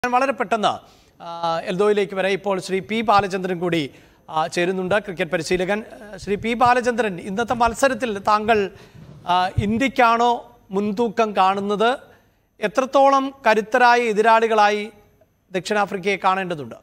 ഞാൻ വളരെ പെട്ടെന്ന് ആ, എൽദോയിലേക്ക് വരെ ഇപ്പോൾ ശ്രീ പി ബാലചന്ദ്രൻ കൂടി ആ, ചേരുന്നുണ്ട് ക്രിക്കറ്റ് പരിശീലകൻ ആ, ശ്രീ പി ബാലചന്ദ്രൻ ഇന്നത്തെ മത്സരത്തിൽ താങ്കൾ ആ, ഇന്ത്യക്കാണോ മുൻതൂക്കം കാണുന്നത് എത്രത്തോളം കരുത്തരായ എതിരാളികളായി ദക്ഷിണാഫ്രിക്കയെ കാണേണ്ടതുണ്ട്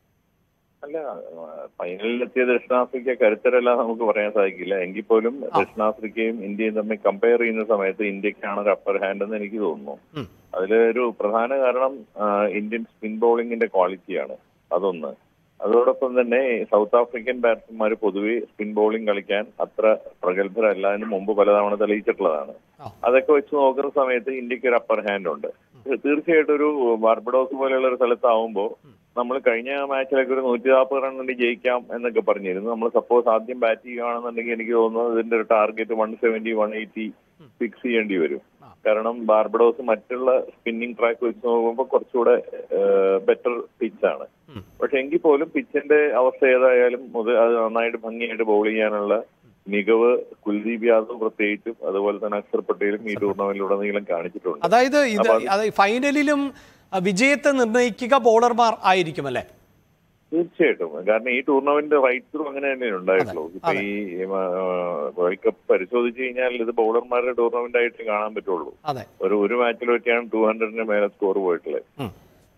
അല്ല ഫൈനലിലെത്തിയ ദക്ഷിണാഫ്രിക്ക കരുത്തരല്ല നമുക്ക് പറയാൻ സാധിക്കില്ല എങ്കിൽ പോലും ദക്ഷിണാഫ്രിക്കയും ഇന്ത്യയും തമ്മിൽ കമ്പയർ ചെയ്യുന്ന സമയത്ത് ഇന്ത്യക്കാണ് ഒരു അപ്പർ ഹാൻഡ് എന്ന് എനിക്ക് തോന്നുന്നു ഉം. അതിലൊരു പ്രധാന കാരണം ആ, ഇന്ത്യൻ സ്പിൻ ബോളിംഗിന്റെ ക്വാളിറ്റിയാണ് അതൊന്ന് അതോടൊപ്പം തന്നെ സൗത്ത് ആഫ്രിക്കൻ ബാറ്റ്സ്മാൻമാർ പൊതുവെ സ്പിൻ ബോളിംഗ് കളിക്കാൻ അത്ര പ്രഗത്ഭരല്ല എന്ന് മുമ്പ് പലതവണ തെളിയിച്ചിട്ടുള്ളതാണ് ആ. അതൊക്കെ വെച്ച് നോക്കുന്ന സമയത്ത് ഇന്ത്യക്ക് ഒരു അപ്പർ ഹാൻഡ് ഉണ്ട് തീർച്ചയായിട്ടും ഒരു ബാർബഡോസ് പോലെയുള്ള ഒരു സ്ഥലത്താവുമ്പോൾ നമ്മൾ കഴിഞ്ഞ മാച്ചിലൊക്കെ ഒരു നൂറ്റി നാൽപ്പത് റൺ വേണ്ടി ജയിക്കാം എന്നൊക്കെ പറഞ്ഞിരുന്നു നമ്മൾ സപ്പോസ് ആദ്യം ബാറ്റ് ചെയ്യുകയാണെന്നുണ്ടെങ്കിൽ എനിക്ക് തോന്നുന്നു ഇതിന്റെ ഒരു target one seventy one eighty fix ചെയ്യേണ്ടി വരും ആ. കാരണം ബാർബഡോസ് മറ്റുള്ള സ്പിന്നിങ് ട്രാക്ക് വെച്ച് നോക്കുമ്പോൾ കുറച്ചുകൂടെ ബെറ്റർ പിച്ചാണ് ഉം. പക്ഷെ എങ്കിൽ പോലും പിച്ചിന്റെ അവസ്ഥ ഏതായാലും മുതൽ അത് നന്നായിട്ട് ഭംഗിയായിട്ട് ബൗൾ ചെയ്യാനുള്ള മികവ് കുൽദീപ് യാദവ് പ്രത്യേകിച്ചും അതുപോലെ തന്നെ അക്ഷർ പട്ടേലും ഈ ടൂർണമെന്റിലുടനീളം കാണിച്ചിട്ടുണ്ട് അതായത് ഇത് അപ്പൊ അത് അതായത് ഫൈനലിലും ആ, വിജയത്തെ നിർണ്ണയിക്കുക ബോളർമാർ ആയിരിക്കും അല്ലേ തീർച്ചയായിട്ടും കാരണം ഈ ടൂർണമെന്റ് റൈറ്റ് ത്രൂ അങ്ങനെ തന്നെ ഉണ്ടായിട്ടുള്ളൂ ഇപ്പൊ അതെ. ഈ വേൾഡ് കപ്പ് പരിശോധിച്ചു കഴിഞ്ഞാൽ ഇത് ബൗളർമാരുടെ ടൂർണമെന്റ് ആയിട്ട് കാണാൻ പറ്റുള്ളൂ അതെ ഒരു ഒരു മാച്ചിൽ പറ്റിയാണ് ടൂ ഹൺഡ്രഡിന് മേലെ സ്കോർ പോയിട്ടുള്ളത് ഉം.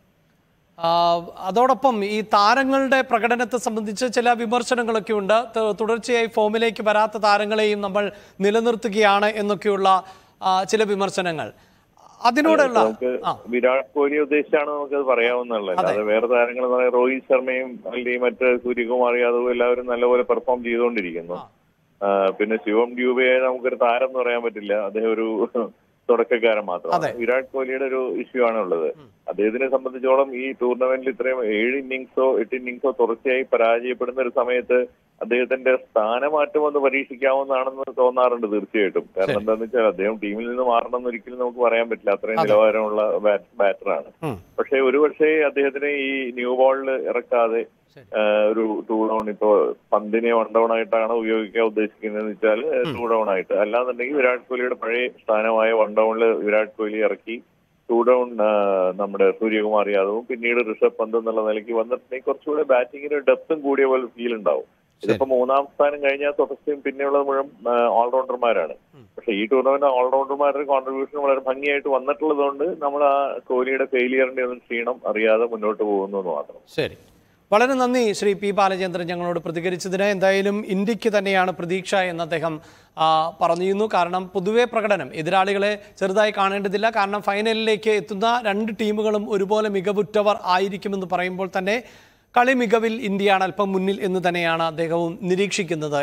ആ, അതോടൊപ്പം ഈ താരങ്ങളുടെ പ്രകടനത്തെ സംബന്ധിച്ച് ചില വിമർശനങ്ങളൊക്കെ ഉണ്ട് ത- തുടർച്ചയായി ഫോമിലേക്ക് വരാത്ത താരങ്ങളെയും നമ്മൾ നിലനിർത്തുകയാണ് എന്നൊക്കെയുള്ള ആ, ചില വിമർശനങ്ങൾ അതിനോടുള്ള നമുക്ക് ആ വിരാട് കോഹ്ലിയെ ഉദ്ദേശിച്ചാണ് നമുക്കത് പറയാവുന്നതല്ല അതെ. അല്ലാതെ വേറെ താരങ്ങൾ എന്ന് പറയാൻ രോഹിത് ശർമ്മയും അല്ലെങ്കിൽ മറ്റ് സൂര്യകുമാർ യാദവും എല്ലാവരും നല്ലപോലെ പെർഫോം ചെയ്തുകൊണ്ടിരിക്കുന്നു ആ. ആ, പിന്നെ ശിവം ഡ്യൂബയെ നമുക്കൊരു താരം എന്ന് പറയാൻ പറ്റില്ല അദ്ദേഹം ഒരു തുടക്കക്കാരൻ മാത്രമാണ് അതെ. വിരാട് കോഹ്ലിയുടെ ഒരു ഇഷ്യൂ ആണ് ഉള്ളത് അദ്ദേഹത്തിനെ സംബന്ധിച്ചോളം ഈ ടൂർണമെന്റിൽ ഇത്രയും ഏഴ് ഇന്നിങ്സോ എട്ട് ഇന്നിങ്സോ തുടർച്ചയായി പരാജയപ്പെടുന്ന ഒരു സമയത്ത് അദ്ദേഹത്തിന്റെ സ്ഥാനമാറ്റം ഒന്ന് പരീക്ഷിക്കാവുന്നതാണെന്ന് തോന്നാറുണ്ട് തീർച്ചയായിട്ടും കാരണം എന്താണെന്ന് വെച്ചാൽ അദ്ദേഹം ടീമിൽ നിന്ന് മാറണമെന്ന് ഒരിക്കലും നമുക്ക് പറയാൻ പറ്റില്ല അത്രയും അതെ. നിലവാരമുള്ള ബാറ്ററാണ് ഉം. പക്ഷേ ഒരു പക്ഷേ അദ്ദേഹത്തിന് ഈ ന്യൂ ബോളിൽ ഇറക്കാതെ ശരി. ആ, ഒരു ടൂ ഡൗൺ ഇപ്പോ പന്തിനെ വൺ ഡൗൺ ആയിട്ടാണ് ഉപയോഗിക്കാൻ ഉദ്ദേശിക്കുന്നത് വെച്ചാൽ ടൂ ഡൗൺ ആയിട്ട് അല്ലാന്നുണ്ടെങ്കിൽ വിരാട് കോഹ്ലിയുടെ പഴയ സ്ഥാനമായ വൺ ഡൗണിൽ വിരാട് കോഹ്ലി ഇറക്കി ടൂ ഡൗൺ നമ്മുടെ സൂര്യകുമാർ യാദവും പിന്നീട് ഋഷഭ് പന്ത് എന്നുള്ള നിലയ്ക്ക് വന്നിട്ടുണ്ടെങ്കിൽ കുറച്ചുകൂടെ ബാറ്റിങ്ങിന് ഡെപ്തും കൂടിയ പോലെ ഫീൽ ഉണ്ടാവും ഇതിപ്പോ മൂന്നാം സ്ഥാനം കഴിഞ്ഞാൽ തുടർച്ചയും പിന്നെയുള്ളത് മുഴുവൻ ഓൾറൗണ്ടർമാരാണ് പക്ഷെ ഈ ടൂർണമെന്റ് ഓൾറൗണ്ടർമാരുടെ കോൺട്രിബ്യൂഷൻ വളരെ ഭംഗിയായിട്ട് വന്നിട്ടുള്ളത് കൊണ്ട് നമ്മൾ ആ കോഹ്ലിയുടെ ഫെയിലിയറിന്റെ ഒന്നും ക്ഷീണം അറിയാതെ മുന്നോട്ട് പോകുന്നു എന്ന് മാത്രം ശരി വളരെ നന്ദി ശ്രീ പി ബാലചന്ദ്രൻ ഞങ്ങളോട് പ്രതികരിച്ചതിന് എന്തായാലും ഇന്ത്യക്ക് തന്നെയാണ് പ്രതീക്ഷ എന്ന് അദ്ദേഹം ആ, പറഞ്ഞിരുന്നു കാരണം പൊതുവെ പ്രകടനം എതിരാളികളെ ചെറുതായി കാണേണ്ടതില്ല കാരണം ഫൈനലിലേക്ക് എത്തുന്ന രണ്ട് ടീമുകളും ഒരുപോലെ മികവുറ്റവർ ആയിരിക്കുമെന്ന് പറയുമ്പോൾ തന്നെ കളി മികവിൽ ഇന്ത്യയാണ് അല്പം മുന്നിൽ എന്ന് തന്നെയാണ് അദ്ദേഹവും നിരീക്ഷിക്കുന്നത്